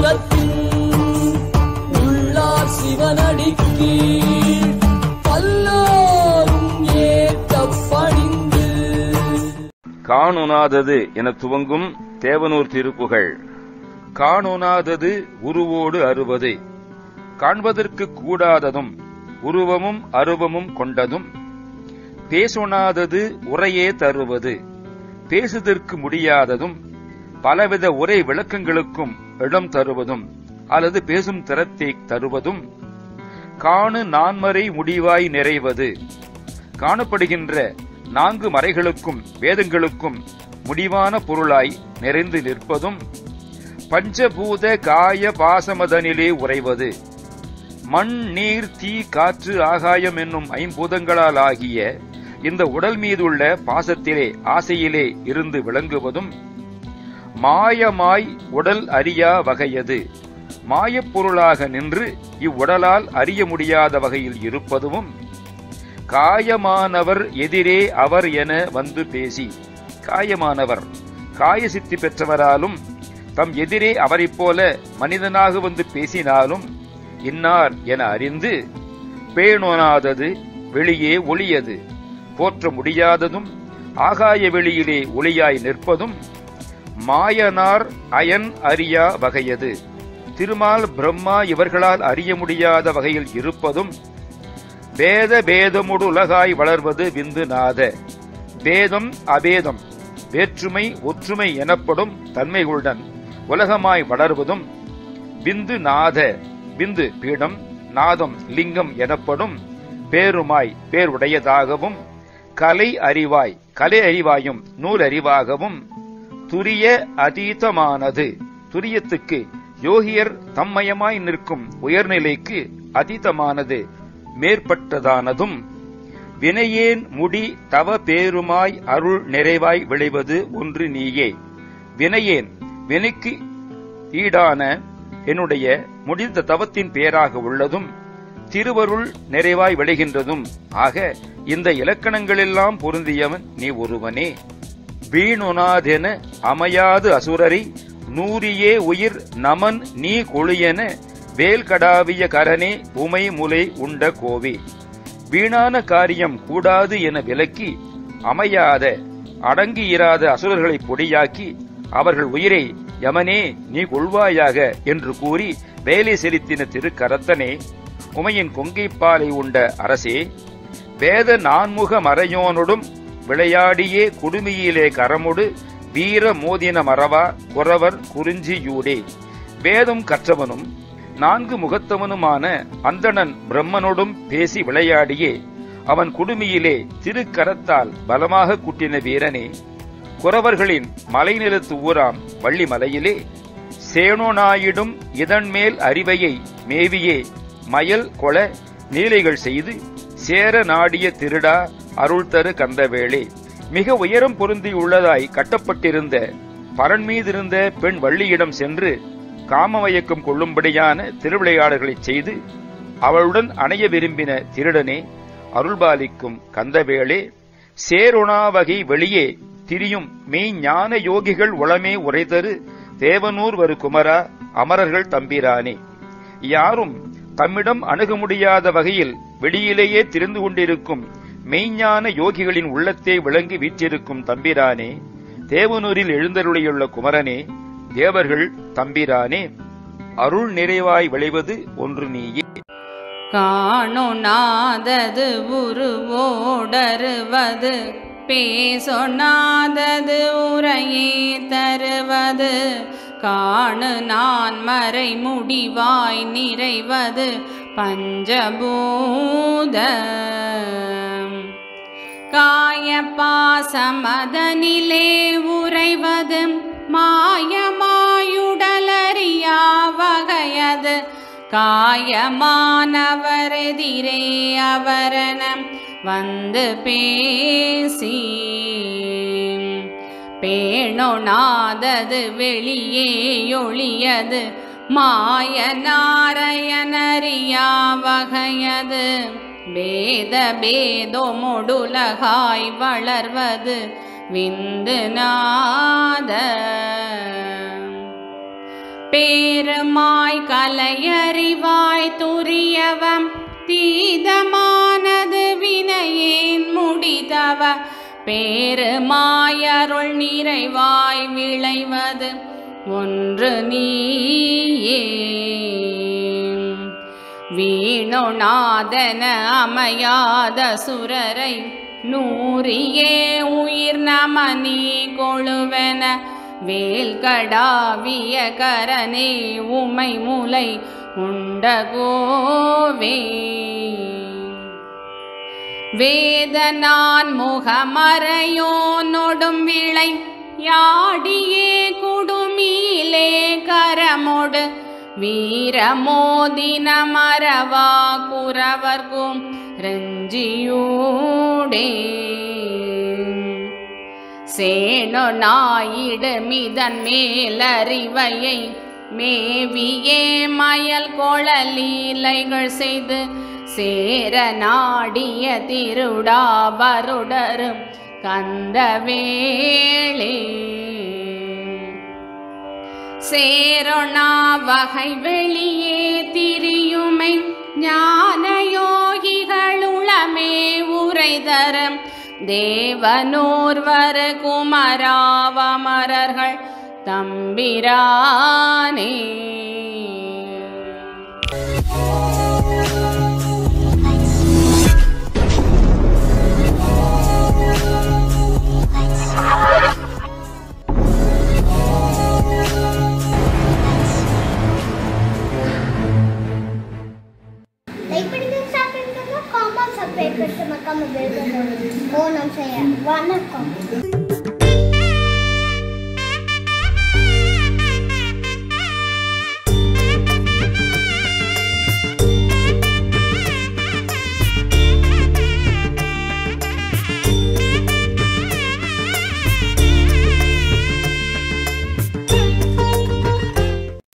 புறத்தின் உள்ளார் சிவனடிக்கு பல்லாரும் ஏற்க பணிந்து காணுனாதது என துவங்கும் தேவனூர் திருப்புகழ் காணுனாதது உருவோடு அறுவது காண்பதற்கு கூடாததும் உருவமும் அருவமும் கொண்டதும் பேசுணாதது உரையே தருவது பேசுதற்கு முடியாததும் பலவித உரை விளக்கங்களுக்கும் இடம் தருவதும் அல்லது பேசும் திறத்தை தருவதும் காணு நான்மறை முடிவாய் நிறைவது காணப்படுகின்ற நான்கு மறைகளுக்கும் வேதங்களுக்கும் முடிவான பொருளாய் நிறைந்து நிற்பதும் பஞ்சபூத காய பாசமதனிலே உறைவது மண் நீர் தீ காற்று ஆகாயம் என்னும் ஐம்பூதங்களால் ஆகிய இந்த உடல் மீதுள்ள பாசத்திலே ஆசையிலே இருந்து விளங்குவதும் மாயமாய் உடல் அறியா வகையது மாயப் பொருளாக நின்று இவ்வுடலால் அறிய முடியாத வகையில் இருப்பதும் காயமானவர் எதிரே அவர் என வந்து பேசி காயமானவர் காய சித்தி பெற்றவராலும் தம் எதிரே அவரைப் போல மனிதனாக வந்து பேசினாலும் இன்னார் என அறிந்து பேணோனாதது வெளியே ஒளியது போற்ற முடியாததும் ஆகாய வெளியிலே ஒளியாய் நிற்பதும் மாயனார் அயன் அறியா வகையது திருமால் பிரம்மா இவர்களால் அறிய முடியாத வகையில் இருப்பதும் வேத பேதமுடு உலகாய் வளர்வது விந்து நாத பேதம் அபேதம் வேற்றுமை ஒற்றுமை எனப்படும் தன்மைகளுடன் உலகமாய் வளர்வதும் விந்து நாத விந்து பீடம் நாதம் லிங்கம் எனப்படும் பேருமாய் பேருடையதாகவும் கலை அறிவாய் கலை அறிவாயும் நூல் அறிவாகவும் துரிய அதீதமானது துரியத்துக்கு யோகியர் தம்மயமாய் நிற்கும் உயர்நிலைக்கு அதீதமானது மேற்பட்டதானதும் வினையேன் முடி தவ பேருமாய் அருள் நிறைவாய் விளைவது ஒன்று நீயே வினையேன் வினைக்கு ஈடான என்னுடைய முடிந்த தவத்தின் பேராக உள்ளதும் திருவருள் நிறைவாய் விளைகின்றதும் ஆக இந்த இலக்கணங்களெல்லாம் பொருந்தியவன் நீ ஒருவனே வீணுனாதென அமையாது அசுரரை நூறியே உயிர் நமன் நீ கொழியென வேல்கடாவிய கரனே உமை முலை உண்ட கோவே வீணான காரியம் கூடாது என விலக்கி அமையாத அடங்கியிராத அசுரர்களை பொடியாக்கி அவர்கள் உயிரை யமனே நீ கொள்வாயாக என்று கூறி வேலை செலுத்தின திருக்கரத்தனே உமையின் கொங்கைப்பாலை உண்ட அரசே வேத நான்முக மறையோனொடும் விளையாடியே குடுமியிலே கரமுடு வீர மோதின மறவா குறவர் குறிஞ்சியூடே வேதம் கற்றவனும் நான்கு முகத்தவனுமான அந்தணன் பிரம்மனோடும் பேசி விளையாடியே அவன் குடுமியிலே திருக்கரத்தால் பலமாக குட்டின வீரனே குறவர்களின் மலைநிலத்து ஊராம் வள்ளிமலையிலே சேனோனாயிடும் இதன்மேல் அறிவையை மேவியே மயல் கொள நீலைகள் செய்து சேர நாடிய திருடா அருள் தரு கந்தவேளே மிக உயரம் பொருந்தியுள்ளதாய் கட்டப்பட்டிருந்த பரன் மீதிருந்த பெண் வள்ளியிடம் சென்று காமமயக்கம் கொள்ளும்படியான திருவிளையாடல்களைச் செய்து அவளுடன் அணைய விரும்பின திருடனே அருள்பாலிக்கும் கந்தவேளே சேருணாவகை வெளியே திரியும் மெய்ஞான யோகிகள் உளமே உரைதரு தேவனூர் வரு குமரா அமரர்கள் தம்பிரானே யாரும் தம்மிடம் அணுக முடியாத வகையில் வெளியிலேயே திரிந்து கொண்டிருக்கும் மெய்ஞான யோகிகளின் உள்ளத்தை விளங்கி வீற்றிருக்கும் தம்பிரானே தேவனூரில் எழுந்தருளியுள்ள குமரனே தேவர்கள் தம்பிரானே அருள் நிறைவாய் விளைவது ஒன்று நீயே காணொணாதது உருவோடருவது பேசொணாதது உரையே தருவது காணு நான் மறை முடிவாய் நிறைவது பஞ்சபூத காய பாசமதனிலே உறைவது மாயமாயுடலறியா வகையது காயமானவரெதிரே அவரணம் வந்து பேசி பேணொணாதது வெளியே ஒளியது மாய நாரையனறியா வகையது பேத பேதொமுடுலகாய் வளர்வது விந்து நாத பேருமாய் கலையறிவாய் துரியவம் தீதமானது வினையேன் முடிதவ பேருமாயருள் நிறைவாய் விளைவது ஒன்று நீயே வீணுநாதன அமையாத சுரரை நூறியே உயிர் நமனி கொழுவென வேல்கடாவிய கரனே உமை முலை உண்டகோவே வேதனான் முகமறையோ நொடும் விளை யாடியே குடுமியிலே கரமொடு வீரமோதின மரவா குறவர்க்கும் ரஞ்சியூடே சேனோ நாயிடு மிதன் மேலறிவையை மேவியே மயல் கொழலீலைகள் செய்து சேர நாடிய திருடா வருடரும் கந்தவேளே சேரொணா வகை வெளியே திரியுமை ஞான யோகிகளுளமே உரைதரம் தேவனூர்வர குமராவமரர்கள் தம்பிரானே லைக் பண்ணுங்க ஷேர் பண்ணுங்க காமெண்ட் சப்ஸ்கிரைப் பண்ணுங்க மறக்காம பெல் பட்டன் ஓ நம்ம செய்ய வணக்கம்